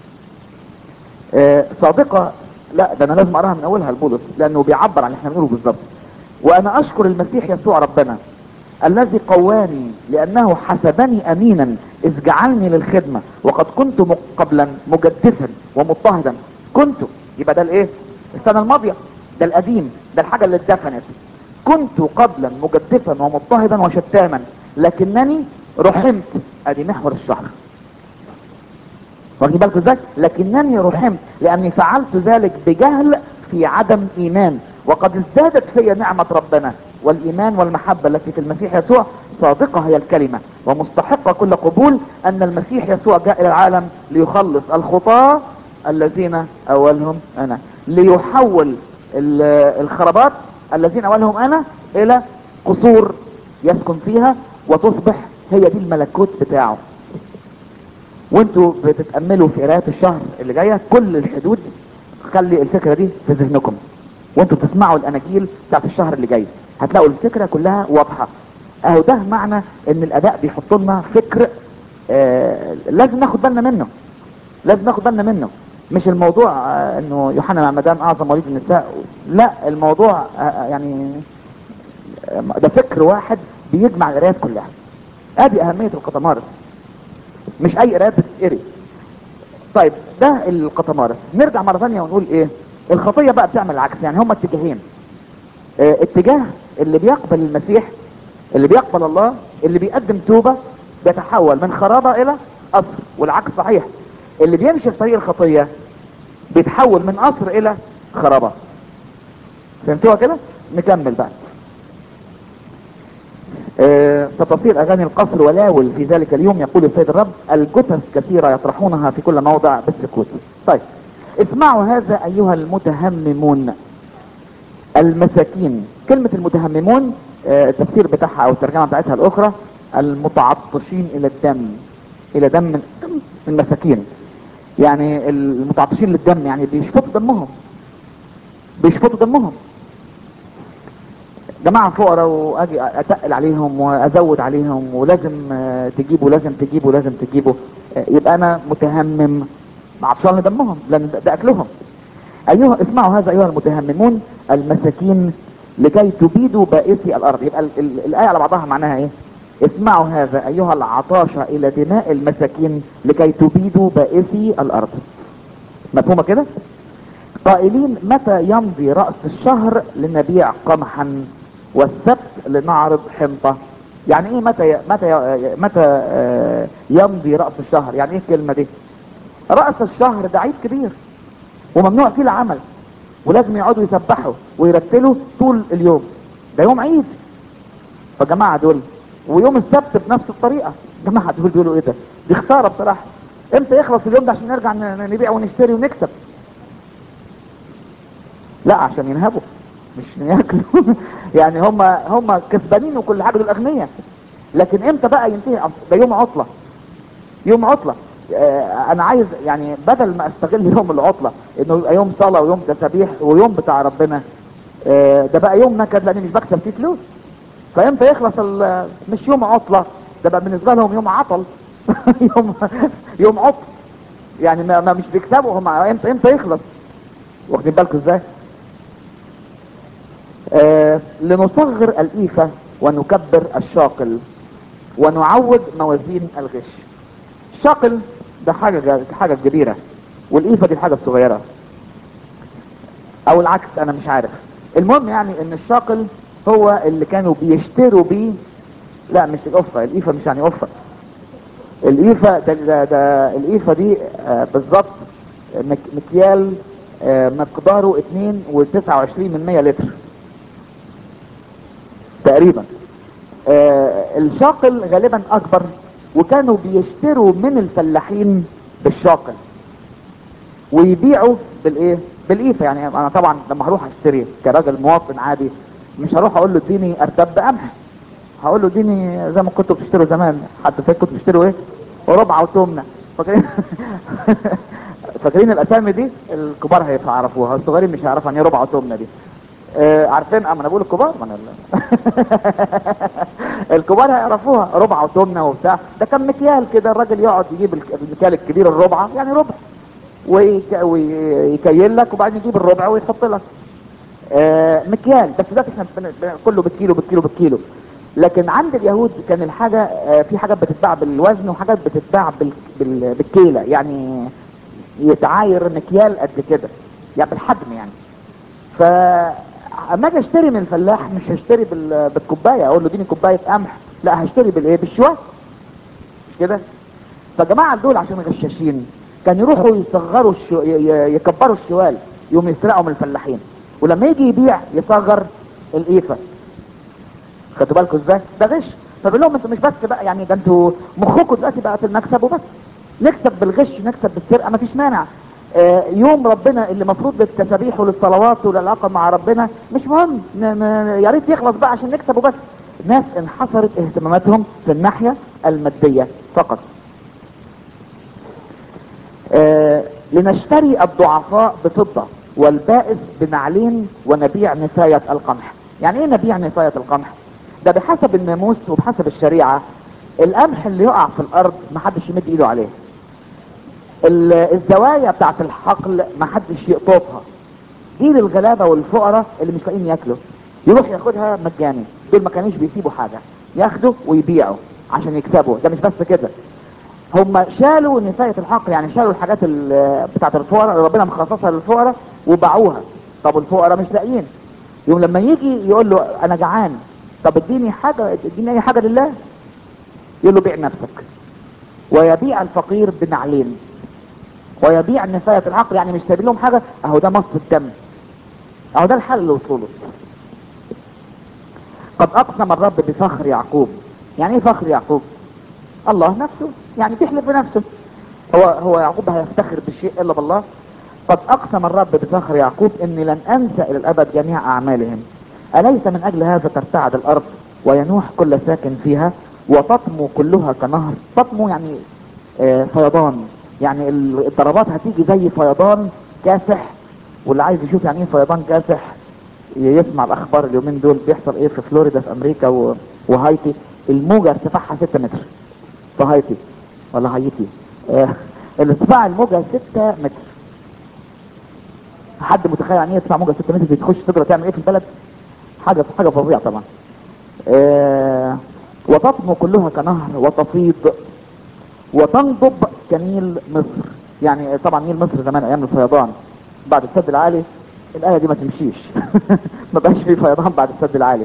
Speaker 1: آه صادقة لا ده انا لازم اقراها من اولها البولس لانه بيعبر عن اللي احنا بنقوله بالظبط وانا اشكر المسيح يسوع ربنا الذي قواني لانه حسبني امينا اذ جعلني للخدمة وقد كنت م- قبلا مجدفا ومضطهدا كنت يبقى ده الايه السنة الماضية ده القديم ده الحاجة اللي اتدفنت كنت قبلا مجدفا ومضطهدا وشتاما لكنني رحمت ادي محور الشهر واخدين بالكم ازاي لكنني رحمت لاني فعلت ذلك بجهل في عدم ايمان وقد ازدادت في نعمة ربنا والايمان والمحبة التي في المسيح يسوع صادقة هي الكلمة ومستحقة كل قبول ان المسيح يسوع جاء الى العالم ليخلص الخطاة الذين اولهم انا ليحول ال- الخرابات الذين اولهم انا الى قصور يسكن فيها وتصبح هي دي الملكوت بتاعه وانتوا بتتأملوا في قراءة الشهر اللي جاية كل الحدود خلي الفكرة دي في ذهنكم وانتوا بتسمعوا الاناجيل بتاعت الشهر اللي جاي هتلاقوا الفكرة كلها واضحة اهو ده معنى ان الاداء بيحط لنا فكر آه لازم ناخد بالنا منه لازم ناخد بالنا منه مش الموضوع آه انه يوحنا معمدان اعظم وليد النساء لا الموضوع آه آه، يعني آه، ده فكر واحد بيجمع القرايات كلها ادي اهمية القطمارس مش اي قراءات بتتقري طيب ده القطمارس نرجع مرة ثانية ونقول ايه الخطية بقى بتعمل العكس يعني هما اتجاهين اه اتجاه اللي بيقبل المسيح اللي بيقبل الله اللي بيقدم توبة بيتحول من خرابة الى قصر والعكس صحيح اللي بيمشي في طريق الخطية بيتحول من قصر الى خرابة فهمتوها كده نكمل بقى آه، ستصير اغاني القصر ولاول في ذلك اليوم يقول السيد الرب الجثث كثيرة يطرحونها في كل موضع بالسكوت طيب اسمعوا هذا ايها المتهممون المساكين كلمة المتهممون آه، التفسير بتاعها او الترجمة بتاعتها الاخرى المتعطشين الى الدم الى دم المساكين يعني المتعطشين للدم يعني بيشفطوا دمهم بيشفطوا دمهم جماعة فقراء واجي اتقل عليهم وازود عليهم ولازم آه، تجيبوا لازم تجيبوا لازم تجيبوا آه، يبقى انا متهمم عطشان لدمهم لان ده- ده اكلهم ايها اسمعوا هذا ايها المتهممون المساكين لكي تبيدوا بائسي الارض يبقى ال ال الايه على بعضها معناها ايه اسمعوا هذا ايها العطاشة الى دماء المساكين لكي تبيدوا بائسي الارض مفهومة كده قائلين متى يمضي رأس الشهر لنبيع قمحا والسبت لنعرض حنطة يعني ايه متى ي... متى ي... متى آه، يمضي رأس الشهر يعني ايه الكلمة دي رأس الشهر ده عيد كبير وممنوع فيه العمل ولازم يقعدوا يسبحوا ويرتلوا طول اليوم ده يوم عيد فجماعة دول ويوم السبت بنفس الطريقة جماعة دول بيقولوا ايه ده دي خسارة بصراحة امتى يخلص اليوم ده عشان نرجع ن- نبيع ونشتري ونكسب لا عشان ينهبوا مش ياكلوا يعني هم هم كسبانين وكل حاجه دول اغنياء لكن امتى بقى ينتهي أصل ده يوم عطله يوم عطله آه، انا عايز يعني بدل ما استغل يوم العطله انه يبقى يوم صلاه ويوم تسابيح ويوم بتاع ربنا آه، ده بقى يوم نكد لاني مش بكسب فيه فلوس فامتى يخلص ال- مش يوم عطله ده بقى بالنسبه لهم يوم عطل يوم يوم عطل يعني ما, ما مش بيكسبوا هم امتى امتى يخلص واخدين بالكم ازاي آه لنصغر الإيفة ونكبر الشاقل ونعود موازين الغش الشاقل ده حاجة جا- حاجة كبيرة والإيفة دي الحاجة الصغيرة أو العكس أنا مش عارف المهم يعني إن الشاقل هو اللي كانوا بيشتروا بيه لا مش الأفة الإيفة مش يعني أفة الإيفة ده, ده, ده الإيفة دي آه بالظبط مك مكيال آه مقداره 2 و29 من 100 لتر تقريبا آه الشاقل غالبا اكبر وكانوا بيشتروا من الفلاحين بالشاقل ويبيعوا بالايه بالايفه يعني انا طبعا لما هروح اشتري كراجل مواطن عادي مش هروح اقول له اديني ارتب بقمح هقول له اديني زي ما كنتوا بتشتروا زمان حتى فاكر كنتوا بتشتروا ايه وربع وتمنه فاكرين فاكرين الاسامي دي الكبار هيعرفوها الصغيرين مش هيعرفوا يعني ايه ربع وتمنه دي آه عارفين اه ما انا بقول الكبار ما انا الكبار هيعرفوها ربع وتمنه وبتاع ده كان مكيال كده الراجل يقعد يجيب الك- المكيال الكبير الربعه يعني ربع ويك- ويكيل لك وبعدين يجيب الربع ويحط لك آه مكيال بس ده احنا بن- بن- كله بالكيلو بالكيلو بالكيلو لكن عند اليهود كان الحاجه آه في حاجات بتتباع بالوزن وحاجات بتتباع بال- بال- بالكيله يعني يتعاير مكيال قد كده يعني بالحجم يعني فاما اجي اشتري من الفلاح مش هشتري بال- بالكوبايه اقول له اديني كوبايه قمح لا هشتري بالايه بالشوال مش كده فجماعه دول عشان غشاشين كان يروحوا يصغروا الشو... ي- ي- يكبروا الشوال يوم يسرقوا من الفلاحين ولما يجي يبيع يصغر القيفه خدوا بالكم ازاي ده غش فبقول لهم انتوا مش بس بقى يعني ده انتوا مخكم دلوقتي بقى في المكسب وبس نكسب بالغش نكسب بالسرقه مفيش مانع آه، يوم ربنا اللي مفروض للتسابيح وللصلوات وللعلاقه مع ربنا مش مهم ن- ن- يا ريت يخلص بقى عشان نكسب وبس ناس انحصرت اهتماماتهم في الناحيه الماديه فقط آه، لنشتري الضعفاء بفضة والبائس بنعلين ونبيع نفاية القمح يعني ايه نبيع نفاية القمح ده بحسب الناموس وبحسب الشريعة القمح اللي يقع في الارض محدش يمد ايده عليه ال- الزوايا بتاعت الحقل محدش يقطفها دي للغلابة والفقراء اللي مش لاقيين ياكلوا يروح ياخدها مجاني دول ما كانوش بيسيبوا حاجة ياخدوا ويبيعوا عشان يكسبوا ده مش بس كده هم شالوا نفاية الحقل يعني شالوا الحاجات ال- بتاعت الفقراء اللي ربنا مخصصها للفقراء وباعوها طب الفقراء مش لاقيين يوم لما يجي يقول له انا جعان طب اديني حاجة اديني اي حاجة لله يقول له بيع نفسك ويبيع الفقير بنعلين ويبيع نفاية العقل يعني مش سايب لهم حاجة اهو ده مص الدم اهو ده الحل اللي وصوله قد اقسم الرب بفخر يعقوب يعني ايه فخر يعقوب الله نفسه يعني بيحلف بنفسه هو هو يعقوب هيفتخر بالشيء الا بالله قد اقسم الرب بفخر يعقوب اني لن انسى الى الابد جميع اعمالهم اليس من اجل هذا ترتعد الارض وينوح كل ساكن فيها وتطمو كلها كنهر تطمو يعني آه، فيضان يعني ال- الضربات هتيجي زي فيضان كاسح واللي عايز يشوف يعني ايه فيضان كاسح يسمع الاخبار اليومين دول بيحصل ايه في فلوريدا في امريكا و- وهايتي الموجة ارتفاعها 6 متر في هايتي ولا هايتي آه، الارتفاع الموجة 6 متر حد متخيل يعني ايه ارتفاع موجة 6 متر دي تخش تقدر تعمل ايه في البلد حاجة حاجة فظيعة طبعا آه، وتطمو كلها كنهر وتفيض وتنضب كنيل مصر يعني طبعا نيل مصر زمان ايام الفيضان بعد السد العالي الايه دي ما تمشيش ما بقاش في فيضان بعد السد العالي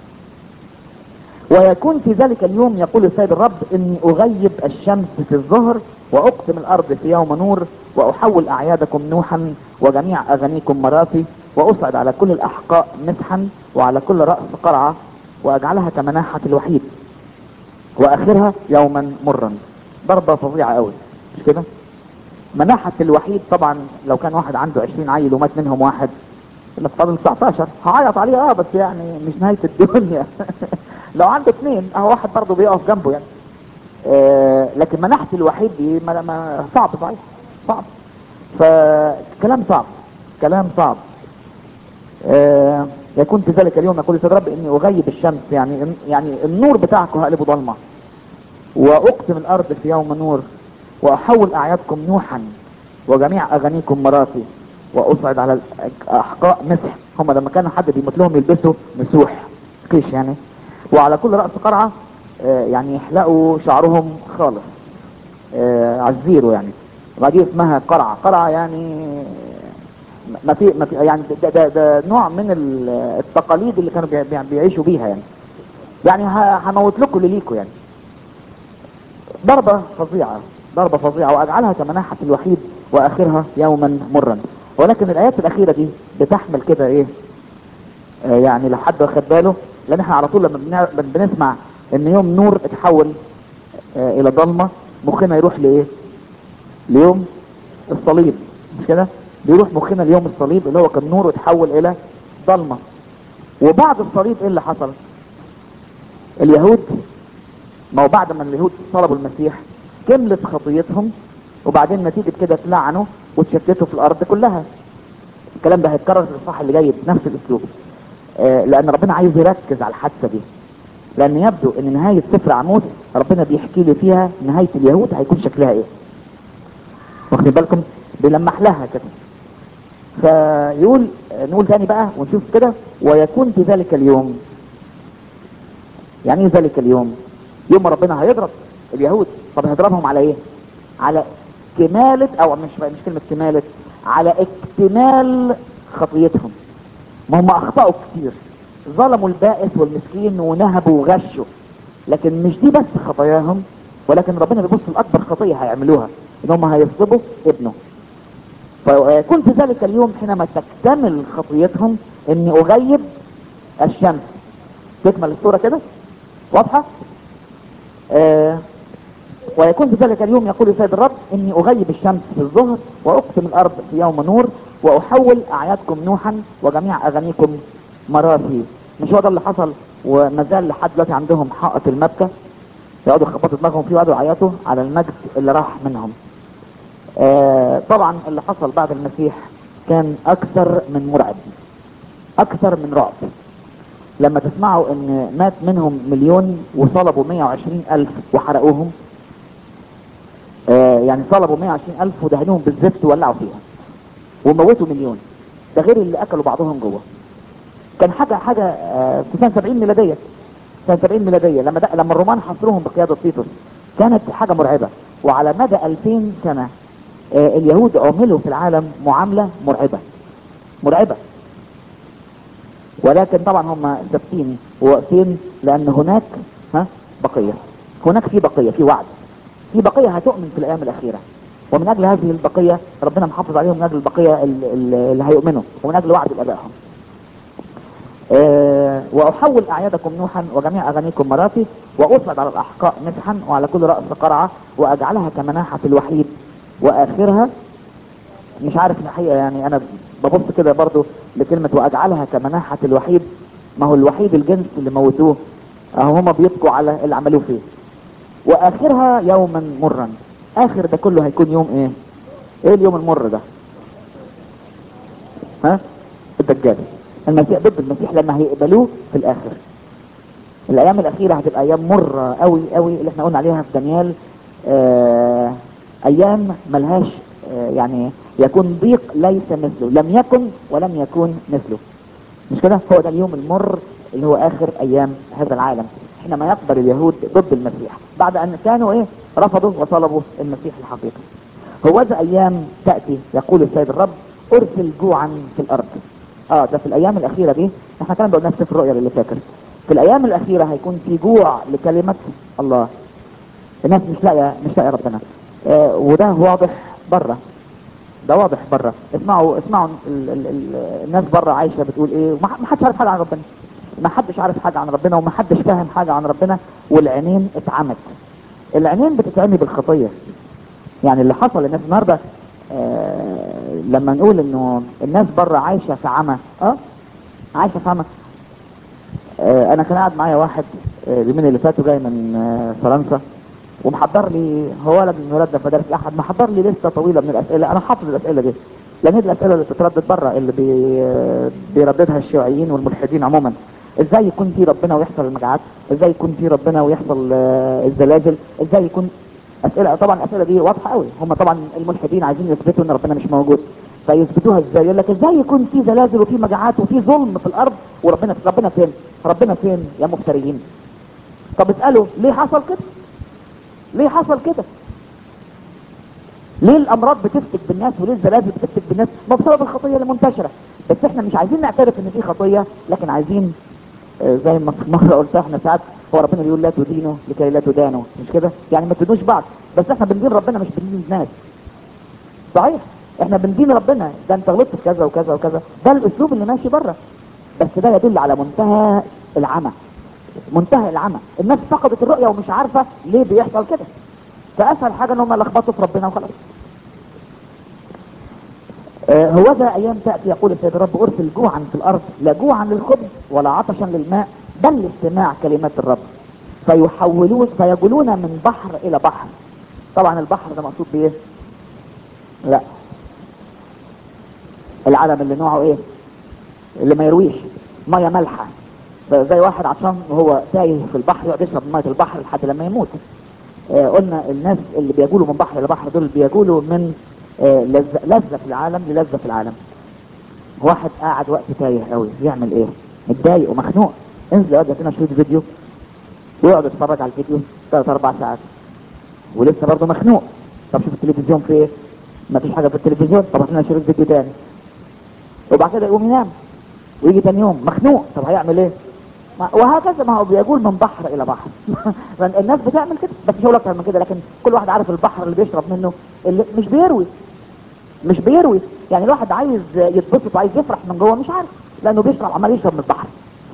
Speaker 1: ويكون في ذلك اليوم يقول السيد الرب اني اغيب الشمس في الظهر واقسم الارض في يوم نور واحول اعيادكم نوحا وجميع اغانيكم مرافي واصعد على كل الاحقاء مسحا وعلى كل راس قرعه واجعلها كمناحه الوحيد واخرها يوما مرا ضربه فظيعه قوي مش كده مناحة الوحيد طبعا لو كان واحد عنده 20 عيل ومات منهم واحد يقول لك فاضل 19 هعيط عليه اه بس يعني مش نهاية الدنيا لو عنده اثنين اهو واحد برضه بيقف جنبه يعني آه لكن مناحة الوحيد دي ما ما صعب صحيح صعب فكلام صعب كلام صعب آه يكون في ذلك اليوم يقول السيد رب اني اغيب الشمس يعني يعني النور بتاعكم هقلبه ضلمه واقسم الارض في يوم نور واحول اعيادكم نوحا وجميع اغانيكم مراتي واصعد على الاحقاء مسح هم لما كانوا حد بيموت لهم يلبسوا مسوح قيش يعني وعلى كل راس قرعه آه، يعني يحلقوا شعرهم خالص آه، على الزيرو يعني ودي اسمها قرعه قرعه يعني ما في ما في يعني ده, ده, ده نوع من ال- التقاليد اللي كانوا بي- بي- بيعيشوا بيها يعني يعني ه- هموت لكم اللي ليكوا يعني ضربة فظيعة ضربة فظيعة وأجعلها كمناحة الوحيد وآخرها يوما مرا ولكن الآيات الأخيرة دي بتحمل كده إيه آه يعني لو حد واخد باله لأن إحنا على طول لما بنع- لما بنسمع إن يوم نور اتحول آه إلى ضلمة مخنا يروح لإيه؟ ليوم الصليب مش كده؟ بيروح مخنا ليوم الصليب اللي هو كان نور اتحول إلى ضلمة وبعد الصليب إيه اللي حصل؟ اليهود ما هو بعد ما اليهود صلبوا المسيح كملت خطيتهم وبعدين نتيجة كده اتلعنوا واتشتتوا في الأرض كلها الكلام ده هيتكرر في الإصحاح اللي جاي بنفس الأسلوب آه، لان ربنا عايز يركز على الحادثه دي لان يبدو ان نهايه سفر عموس ربنا بيحكي لي فيها نهايه اليهود هيكون شكلها ايه واخدين بالكم بيلمح لها كده فيقول نقول تاني بقى ونشوف كده ويكون في ذلك اليوم يعني ايه ذلك اليوم يوم ما ربنا هيضرب اليهود طب هيضربهم على ايه على كمالة او مش مش كلمة كمالة على اكتمال خطيتهم ما هم اخطأوا كتير ظلموا البائس والمسكين ونهبوا وغشوا لكن مش دي بس خطاياهم ولكن ربنا بيبص لاكبر خطية هيعملوها ان هم هيصلبوا ابنه فيكون في ذلك اليوم حينما تكتمل خطيتهم اني اغيب الشمس تكمل الصورة كده واضحة آه ويكون في ذلك اليوم يقول السيد الرب اني اغيب الشمس في الظهر واقسم الارض في يوم نور واحول اعيادكم نوحا وجميع اغانيكم مراسي مش هو ده اللي حصل وما زال لحد دلوقتي عندهم حائط المبكى يقعدوا يخبطوا دماغهم فيه ويقعدوا يعيطوا على المجد اللي راح منهم آه طبعا اللي حصل بعد المسيح كان اكثر من مرعب اكثر من رعب لما تسمعوا ان مات منهم مليون وصلبوا 120 الف وحرقوهم آه يعني صلبوا 120 الف ودهنوهم بالزفت وولعوا فيها وموتوا مليون ده غير اللي اكلوا بعضهم جوه كان حاجة حاجة آه في سنة 70 ميلادية سنة 70 ميلادية لما ده لما الرومان حصروهم بقيادة تيتوس كانت حاجة مرعبة وعلى مدى 2000 سنة آه اليهود عملوا في العالم معاملة مرعبة مرعبة ولكن طبعا هم ثابتين وواقفين لان هناك ها بقية هناك في بقية في وعد في بقية هتؤمن في الايام الاخيرة ومن اجل هذه البقية ربنا محافظ عليهم من اجل البقية اللي, اللي هيؤمنوا ومن اجل وعد ابائهم أه واحول اعيادكم نوحا وجميع اغانيكم مراتي واصعد على الاحقاء مسحا وعلى كل راس قرعه واجعلها كمناحه الوحيد واخرها مش عارف الحقيقه يعني انا ببص كده برضو لكلمه واجعلها كمناحه الوحيد ما هو الوحيد الجنس اللي موتوه اهو هما بيبكوا على اللي عملوه فيه واخرها يوما مرا اخر ده كله هيكون يوم ايه ايه اليوم المر ده ها الدجال المسيح ضد المسيح لما هيقبلوه في الاخر الايام الاخيره هتبقى ايام مره قوي قوي اللي احنا قلنا عليها في دانيال آه ايام ملهاش آه يعني يكون ضيق ليس مثله لم يكن ولم يكون مثله مش كده هو ده اليوم المر اللي هو اخر ايام هذا العالم حينما يقبل اليهود ضد المسيح بعد ان كانوا ايه رفضوا وطلبوا المسيح الحقيقي هو ذا ايام تأتي يقول السيد الرب ارسل جوعا في الارض اه ده في الايام الاخيرة دي احنا كان قلنا في الرؤيا اللي فاكر في الايام الاخيرة هيكون في جوع لكلمة الله الناس مش لاقية مش لاقية ربنا آه وده واضح بره ده واضح بره اسمعوا اسمعوا ال ال ال الناس بره عايشه بتقول ايه وما حدش عارف حاجه عن ربنا ما حدش عارف حاجه عن ربنا وما حدش فاهم حاجه عن ربنا والعينين اتعمت العينين بتتعمي بالخطيه يعني اللي حصل الناس النهارده آه لما نقول انه الناس بره عايشه في عمى اه عايشه في عمى آه انا كان قاعد معايا واحد آه اليومين اللي فاتوا جاي من آه فرنسا ومحضر لي هو ولد من ولادنا في مدارس الاحد محضر لي لسته طويله من الاسئله انا حافظ الاسئله دي لان دي الاسئله اللي بتتردد بره اللي بي بيرددها الشيوعيين والملحدين عموما ازاي يكون في ربنا ويحصل المجاعات ازاي يكون في ربنا ويحصل الزلازل ازاي يكون اسئله طبعا الاسئله دي واضحه قوي هم طبعا الملحدين عايزين يثبتوا ان ربنا مش موجود فيثبتوها ازاي يقول لك ازاي يكون في زلازل وفي مجاعات وفي ظلم في الارض وربنا ربنا فين ربنا فين يا مفتريين طب اسالوا ليه حصل كده ليه حصل كده ليه الامراض بتفتك بالناس وليه الزلازل بتفتك بالناس ما بسبب الخطيه اللي منتشره بس احنا مش عايزين نعترف ان في خطيه لكن عايزين آه زي ما مره قلتها احنا ساعات هو ربنا بيقول لا تدينوا لكي لا تدانوا مش كده يعني ما تدوش بعض بس احنا بندين ربنا مش بندين الناس صحيح احنا بندين ربنا ده انت غلطت في كذا وكذا وكذا ده الاسلوب اللي ماشي بره بس ده يدل على منتهى العمى منتهى العمى الناس فقدت الرؤيه ومش عارفه ليه بيحصل كده فاسهل حاجه ان هم لخبطوا في ربنا وخلاص آه هو ذا ايام تاتي يقول السيد الرب ارسل جوعا في الارض لا جوعا للخبز ولا عطشا للماء بل لاستماع كلمات الرب فيحولون فيجولون من بحر الى بحر طبعا البحر ده مقصود بايه لا العالم اللي نوعه ايه اللي ما يرويش
Speaker 2: ميه مالحه زي واحد عطشان وهو تايه في البحر يقعد يشرب ميه البحر لحد لما يموت آه، قلنا الناس اللي بيجولوا من بحر لبحر دول بيجولوا من آه، لذة لذة في العالم للذة في العالم واحد قاعد وقت تايه قوي يعمل ايه متضايق ومخنوق انزل يقعد لنا شريط فيديو ويقعد يتفرج على الفيديو ثلاث اربع ساعات ولسه برضه مخنوق طب شوف التلفزيون في ايه مفيش حاجه في التلفزيون طب هات لنا شريط فيديو تاني وبعد كده يقوم ينام ويجي تاني يوم مخنوق طب هيعمل ايه ما- وهكذا ما هو بيقول من بحر الى بحر لأن الناس بتعمل كده بس مش هقول اكتر من كده لكن كل واحد عارف البحر اللي بيشرب منه اللي مش بيروي مش بيروي يعني الواحد عايز يتبسط وعايز يفرح من جوه مش عارف لانه بيشرب عمال يشرب من البحر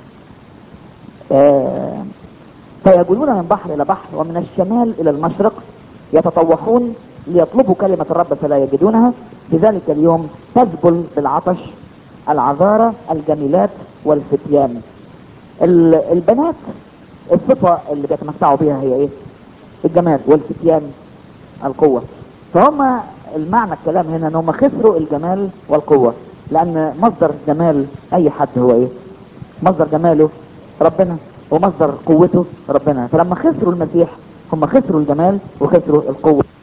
Speaker 2: آه، فيجولون من بحر الى بحر ومن الشمال الى المشرق يتطوحون ليطلبوا كلمة الرب فلا يجدونها في ذلك اليوم تذبل بالعطش العذارى الجميلات والفتيان ال- البنات الصفة اللي بيتمتعوا بيها هي ايه الجمال والفتيان القوة فهم المعنى الكلام هنا ان هم خسروا الجمال والقوة لان مصدر جمال اي حد هو ايه مصدر جماله ربنا ومصدر قوته ربنا فلما خسروا المسيح هم خسروا الجمال وخسروا القوة